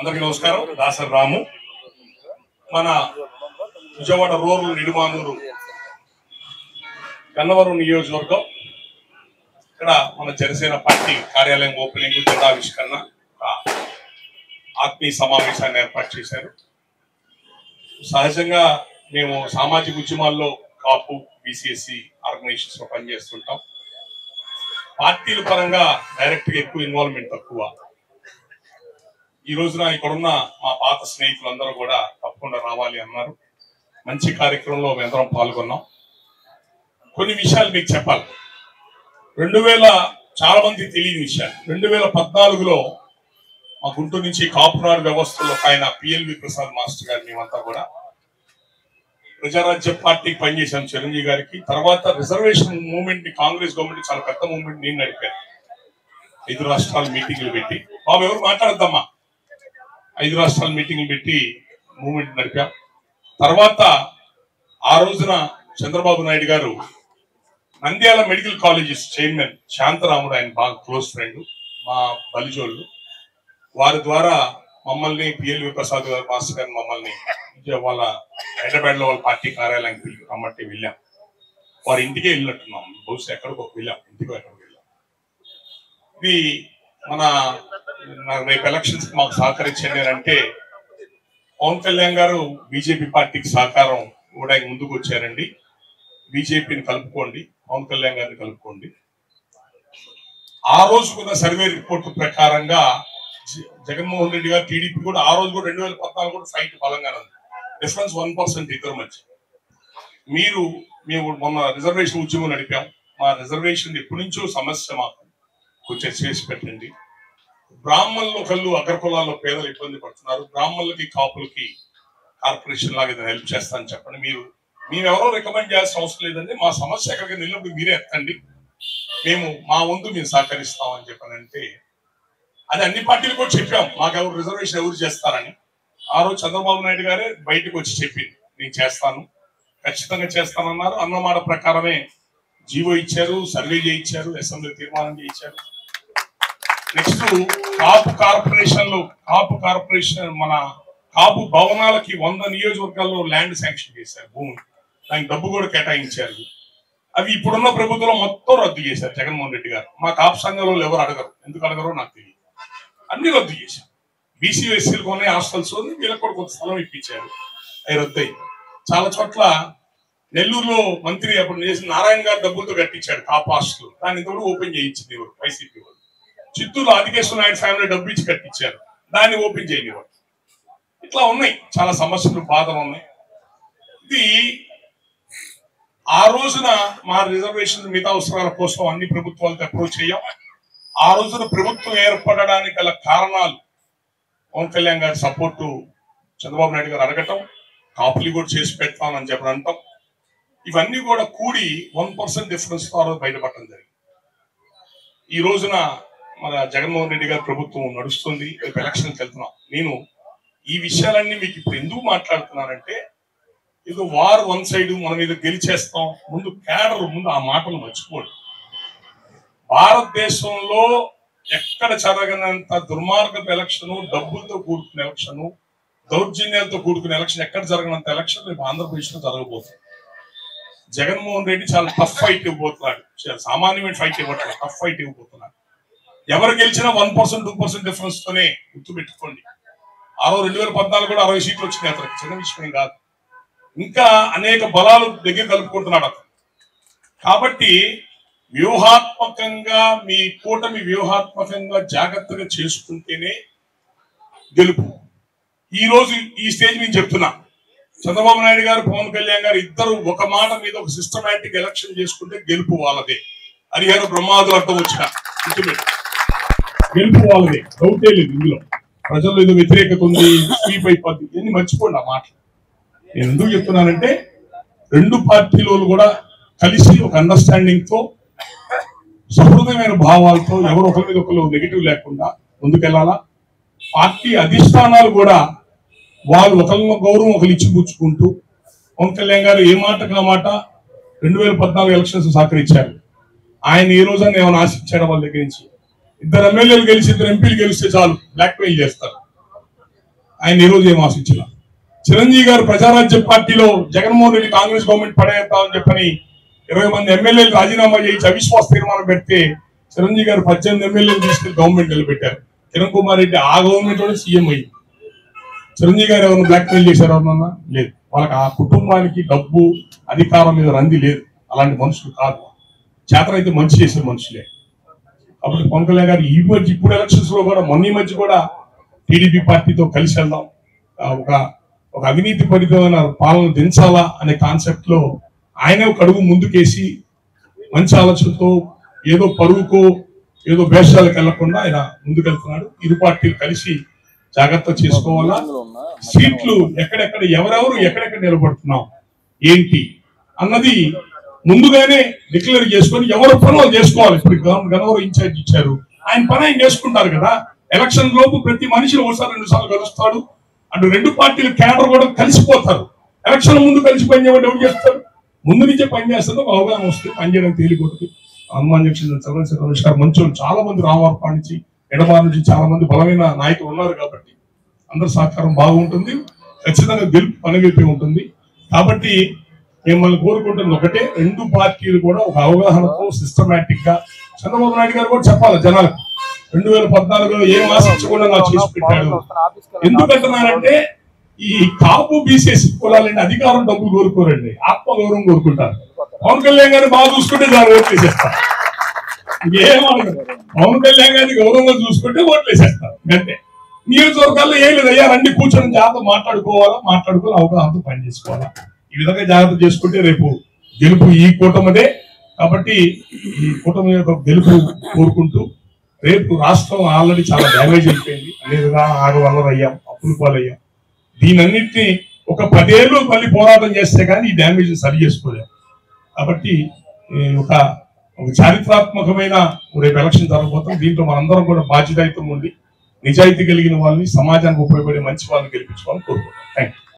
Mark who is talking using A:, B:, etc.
A: అందరికీ నమస్కారం దాసరి రాము మన విజయవాడ రూరల్ నిడుమానూరు గన్నవరం నియోజకవర్గం ఇక్కడ మన జనసేన పార్టీ కార్యాలయం ఓపెనింగ్ జెండావిష్కరణ ఒక ఆత్మీయ సమావేశాన్ని ఏర్పాటు చేశారు సహజంగా మేము సామాజిక ఉద్యమాల్లో కాపు బీసీఎస్సీ ఆర్గనైజేషన్స్ లో పనిచేస్తుంటాం పార్టీల పరంగా డైరెక్ట్ గా ఎక్కువ ఇన్వాల్వ్మెంట్ తక్కువ ఈ రోజున ఇక్కడున్న మా పాత స్నేహితులందరూ కూడా తప్పకుండా రావాలి అన్నారు మంచి కార్యక్రమంలో మేమందరం పాల్గొన్నాం కొన్ని విషయాలు మీకు చెప్పాలి రెండు వేల చాలా మంది తెలియని విషయాలు రెండు వేల పద్నాలుగులో మా గుంటూరు నుంచి కాపునాడు వ్యవస్థలో ఆయన పిఎల్వి ప్రసాద్ మాస్టర్ గారు మేమంతా కూడా ప్రజారాజ్య పార్టీకి పనిచేశాను చిరంజీవి గారికి తర్వాత రిజర్వేషన్ మూవ్మెంట్ ని కాంగ్రెస్ గవర్నమెంట్ చాలా పెద్ద మూవ్మెంట్ నేను నడిపాను ఐదు రాష్ట్రాల మీటింగ్లు పెట్టి బాబు ఎవరు మాట్లాడద్దమ్మా ఐదు రాష్ట్రాల మీటింగ్లు పెట్టి మూవ్మెంట్ నడిపాం తర్వాత ఆ రోజున Chandrababu Naidu garu Nandyal medical colleges chairman Shantaramudu ఆయన బాగా క్లోజ్ ఫ్రెండ్ మా బలిజోళ్ళు వారి ద్వారా మమ్మల్ని పిఎల్వి ప్రసాద్ గారు మాస్టర్ గారు మమ్మల్ని విజయ- వాళ్ళ హైదరాబాద్ లో వాళ్ళ పార్టీ కార్యాలయానికి పిలిచి రమ్మంటే వెళ్ళాం వారి ఇంటికే వెళ్ళినట్టున్నాం బహుశా ఎక్కడికో వెళ్ళాం ఇంటికో ఎక్కడికి వెళ్ళాం ఇది మన నా రేపు ఎలక్షన్స్ కి మాకు సహకరించండి అని అంటే పవన్ కళ్యాణ్ గారు బీజేపీ పార్టీకి సహకారం కూడా ముందుకు వచ్చారండి బీజేపీని కలుపుకోండి పవన్ కళ్యాణ్ గారిని కలుపుకోండి ఆ రోజుకున్న సర్వే రిపోర్ట్ ప్రకారంగా జ- జగన్మోహన్ రెడ్డి గారు టీడీపీ కూడా ఆ రోజు కూడా రెండు వేల పద్నాలుగు కూడా ఫైట్ బలంగానే ఉంది డిఫరెన్స్ వన్ పర్సెంట్ ఇద్దరు మధ్య మీరు మేము మొన్న రిజర్వేషన్ ఉద్యమం నడిపాం మా రిజర్వేషన్ ఎప్పటి నుంచో సమస్య మాకు కొంచెం చేసి పెట్టండి బ్రాహ్మణులు ఒకళ్ళు అగ్రకులాల్లో పేదలు ఇబ్బంది పడుతున్నారు బ్రాహ్మణులకి కాపులకి కార్పొరేషన్ లాగా ఏదైనా హెల్ప్ చేస్తానని చెప్పండి మీరు మేము ఎవరో రికమెండ్ చేయాల్సిన అవసరం లేదండి మా సమస్య ఎక్కడికి నిలబడి మీరే ఎత్తండి మేము మా వంతు మేము సహకరిస్తాం అని చెప్పానంటే అది అన్ని పార్టీలు కూడా చెప్పాం మాకు ఎవరు రిజర్వేషన్ ఎవరు చేస్తారని ఆ రోజు చంద్రబాబు నాయుడు గారే బయటకు వచ్చి చెప్పింది నేను చేస్తాను ఖచ్చితంగా చేస్తానన్నారు అన్నమాట ప్రకారమే జీవో ఇచ్చారు సర్వే చేయించారు అసెంబ్లీ తీర్మానం చేయించారు నెక్స్ట్ కాపు కార్పొరేషన్ లో కాపు కార్పొరేషన్ మన కాపు భవనాలకి వంద నియోజకవర్గాల్లో ల్యాండ్ శాంక్షన్ చేశారు భూమి దానికి డబ్బు కూడా కేటాయించారు అవి ఇప్పుడున్న ప్రభుత్వంలో మొత్తం రద్దు చేశారు జగన్మోహన్ రెడ్డి గారు మా కాపు సంఘంలో ఎవరు అడగరు ఎందుకు అడగరో నాకు తెలియదు అన్ని రద్దు చేశారు బీసీ ఎస్సీలకు ఉన్నాయి హాస్టల్స్ ఉంది వీళ్ళకి కూడా కొంత స్థలం ఇప్పించారు అవి రద్దు అయ్యి చాలా చోట్ల నెల్లూరులో మంత్రి అప్పుడు చేసిన నారాయణ గారు డబ్బులతో కట్టించాడు కాపు హాస్టల్ దాన్ని ఇంతవరకు ఓపెన్ చేయించింది ఎవరు వైసీపీ వాళ్ళు చిత్తూరు ఆదికేశ్వర నాయుడు ఫ్యామిలీ డబ్బు ఇచ్చి కట్టించారు దాన్ని ఓపెన్ చేయనివ్వరు ఇట్లా ఉన్నాయి చాలా సమస్యలు బాధలు ఉన్నాయి ఇది ఆ రోజున మా రిజర్వేషన్ మిగతా అవసరాల కోసం అన్ని ప్రభుత్వాలతో అప్రోచ్ చేయం ఆ రోజున ప్రభుత్వం ఏర్పడడానికి గల కారణాలు పవన్ కళ్యాణ్ గారి సపోర్టు చంద్రబాబు నాయుడు గారు అడగటం కాపులు కూడా చేసి పెడతామని చెప్పడం అంటాం ఇవన్నీ కూడా కూడి వన్ పర్సెంట్ డిఫరెన్స్ తో ఆ రోజు బయటపడటం జరిగింది ఈ రోజున మన జగన్మోహన్ రెడ్డి గారి ప్రభుత్వం నడుస్తుంది రేపు ఎలక్షన్కి వెళ్తున్నాం నేను ఈ విషయాలన్నీ మీకు ఇప్పుడు ఎందుకు మాట్లాడుతున్నానంటే ఇది వార్ వన్ సైడ్ మనం ఇది గెలిచేస్తాం ముందు కేడర్ ముందు ఆ మాటలు మర్చిపోండి భారతదేశంలో ఎక్కడ జరగనంత దుర్మార్గపు ఎలక్షన్ డబ్బులతో కూడుకున్న ఎలక్షన్ దౌర్జన్యాలతో కూడుకున్న ఎలక్షన్ ఎక్కడ జరగనంత ఎలక్షన్ రేపు ఆంధ్రప్రదేశ్ లో జరగబోతుంది జగన్మోహన్ రెడ్డి చాలా టఫ్ ఫైట్ ఇవ్వబోతున్నాడు చాలా సామాన్యమైన ఫైట్ ఇవ్వట్లేదు టఫ్ ఫైట్ ఇవ్వబోతున్నాడు ఎవరు గెలిచినా one percent two percent difference తోనే గుర్తుపెట్టుకోండి ఆ రోజు రెండు వేల పద్నాలుగు కూడా అరవై సీట్లు వచ్చినాయి అతనికి చిన్న విషయం కాదు ఇంకా అనేక బలాలు దగ్గర కలుపుకుంటున్నాడు అతను కాబట్టి వ్యూహాత్మకంగా మీ కూటమి వ్యూహాత్మకంగా జాగ్రత్తగా చేసుకుంటేనే గెలుపు ఈ రోజు ఈ స్టేజ్ నేను చెప్తున్నా చంద్రబాబు నాయుడు గారు పవన్ కళ్యాణ్ గారు ఇద్దరు ఒక మాట మీద ఒక సిస్టమేటిక్ ఎలక్షన్ చేసుకుంటే గెలుపు వాళ్ళదే హరిహర బ్రహ్మాదులు అర్థం వచ్చిన గుర్తుపెట్టు. గెలుపు వాళ్ళదే డౌటే లేదు ఇందులో ప్రజల్లో ఏదో వ్యతిరేకత ఉంది స్వీప్ అయిపోద్ది ఇవన్నీ మర్చిపోండి ఆ మాట నేను ఎందుకు చెప్తున్నానంటే రెండు పార్టీలు కూడా కలిసి ఒక అండర్స్టాండింగ్ తో సహృదయమైన భావాలతో ఎవరు ఒకరి మీద ఒకరు నెగిటివ్ లేకుండా ముందుకెళ్లాలా పార్టీ అధిష్టానాలు కూడా వాళ్ళు ఒకరిని గౌరవం ఒకరు ఇచ్చి పుచ్చుకుంటూ పవన్ కళ్యాణ్ గారు ఏ మాట కా మాట రెండు వేల పద్నాలుగు ఎలక్షన్స్ సహకరించారు ఆయన ఈ రోజున ఏమైనా ఆశించాడు వాళ్ళ దగ్గర నుంచి ఇద్దరు ఎమ్మెల్యేలు గెలిచి ఇద్దరు ఎంపీలు గెలిస్తే చాలు బ్లాక్ మెయిల్ చేస్తారు ఆయన ఈ రోజు ఏం ఆశించాల చిరంజీవి గారు ప్రజారాజ్య పార్టీలో జగన్మోహన్ రెడ్డి కాంగ్రెస్ గవర్నమెంట్ పడేద్దామని చెప్పని ఇరవై మంది ఎమ్మెల్యేలు రాజీనామా చేయించి అవిశ్వాస తీర్మానం పెడితే చిరంజీవి గారు పద్దెనిమిది ఎమ్మెల్యేలు తీసుకెళ్లి గవర్నమెంట్ నిలబెట్టారు కిరణ్ కుమార్ రెడ్డి ఆ గవర్నమెంట్ లోనే సీఎం అయ్యింది చిరంజీవి గారు ఎవరిని బ్లాక్ మెయిల్ చేశారు ఎవరన్నా లేదు వాళ్ళకి ఆ కుటుంబానికి డబ్బు అధికారం మీద రంది లేదు అలాంటి మనుషులు కాదు చేతనైతే మంచి చేసే మనుషులే కాబట్టి పవన్ కళ్యాణ్ గారు ఈ మధ్య ఇప్పుడు ఎలక్షన్స్ లో కూడా మొన్న ఈ మధ్య కూడా టీడీపీ పార్టీతో కలిసి వెళ్దాం ఆ, ఒక ఒక అవినీతి పరితమైన పాలన దించాలా అనే కాన్సెప్ట్ లో ఆయనే ఒక అడుగు ముందుకేసి మంచి ఆలోచనతో ఏదో పరువుకో ఏదో వేషాలకు వెళ్లకుండా ఆయన ముందుకెళ్తున్నాడు ఇరు పార్టీలు కలిసి జాగ్రత్త చేసుకోవాలా సీట్లు ఎక్కడెక్కడ ఎవరెవరు ఎక్కడెక్కడ నిలబడుతున్నాం ఏంటి అన్నది ముందుగానే డిక్లేర్ చేసుకొని ఎవరు పని వాళ్ళు చేసుకోవాలి ఇప్పుడు గవర్న- గన్నవరం ఇన్ఛార్జ్ ఇచ్చారు ఆయన పని ఆయన చేసుకుంటారు కదా ఎలక్షన్ లోపు ప్రతి మనిషిని ఒకసారి రెండు సార్లు కలుస్తాడు అటు రెండు పార్టీల కేడర్ కూడా కలిసిపోతారు ఎలక్షన్ ముందు కలిసి పని చేయమంటే ఎవరు చేస్తారు ముందు నుంచే పని చేస్తే ఒక అవగాహన వస్తుంది పని చేయడానికి తేలికొస్తుంది హనుమాన్ జంక్షన్ చంద్రశేఖర రమేష్ గారు మంచి వాళ్ళు. చాలా మంది రామవరపాడు నుంచి ఎడమారు నుంచి చాలా మంది బలమైన నాయకులు ఉన్నారు కాబట్టి అందరి సహకారం బాగుంటుంది ఖచ్చితంగా గెలుపు పనివైపే ఉంటుంది కాబట్టి మిమ్మల్ని కోరుకుంటున్నది ఒకటే రెండు పార్టీలు కూడా ఒక అవగాహనతో సిస్టమేటిక్ గా చంద్రబాబు నాయుడు గారు కూడా చెప్పాలి జనాలకు రెండు వేల పద్నాలుగులో ఏం ఆశించకుండా నాకు చేసి పెట్టాడు ఎందుకంటున్నానంటే ఈ కాపు బీసీఎస్ కులాలండి అధికారం డబ్బులు కోరుకోరండి ఆత్మగౌరవం కోరుకుంటారు పవన్ కళ్యాణ్ గారిని బాగా చూసుకుంటే దాన్ని ఓట్లు వేసేస్తారు ఇంకేమనరు పవన్ కళ్యాణ్ గారిని గౌరవంగా చూసుకుంటే ఓట్లు వేసేస్తారు అంతే నియోజకవర్గాల్లో ఏం లేదు అయ్యా రండి కూర్చొని జాగ్రత్త మాట్లాడుకోవాలా మాట్లాడుకోవాలి అవగాహనతో పని చేసుకోవాలా ఈ విధంగా జాగ్రత్త చేసుకుంటే రేపు గెలుపు ఈ కూటమిదే కాబట్టి ఈ కూటమి యొక్క గెలుపు కోరుకుంటూ రేపు రాష్ట్రం ఆల్రెడీ చాలా డ్యామేజ్ అయిపోయింది అన్ని విధాలు ఆగవల్లలు అయ్యాం అప్పులు పాలయ్యాం దీనన్నింటినీ ఒక పదేళ్ళు మళ్ళీ పోరాటం చేస్తే కానీ ఈ డ్యామేజ్ సరి చేసుకోలేం కాబట్టి ఈ ఒక ఒక చారిత్రాత్మకమైన రేపు ఎలక్షన్ జరగబోతాం దీంట్లో మనందరం కూడా బాధ్యతాయుతం ఉండి నిజాయితీ కలిగిన వాళ్ళని సమాజానికి ఉపయోగపడే మంచి వాళ్ళని గెలిపించుకోవాలని కోరుకుంటాం థ్యాంక్ యూ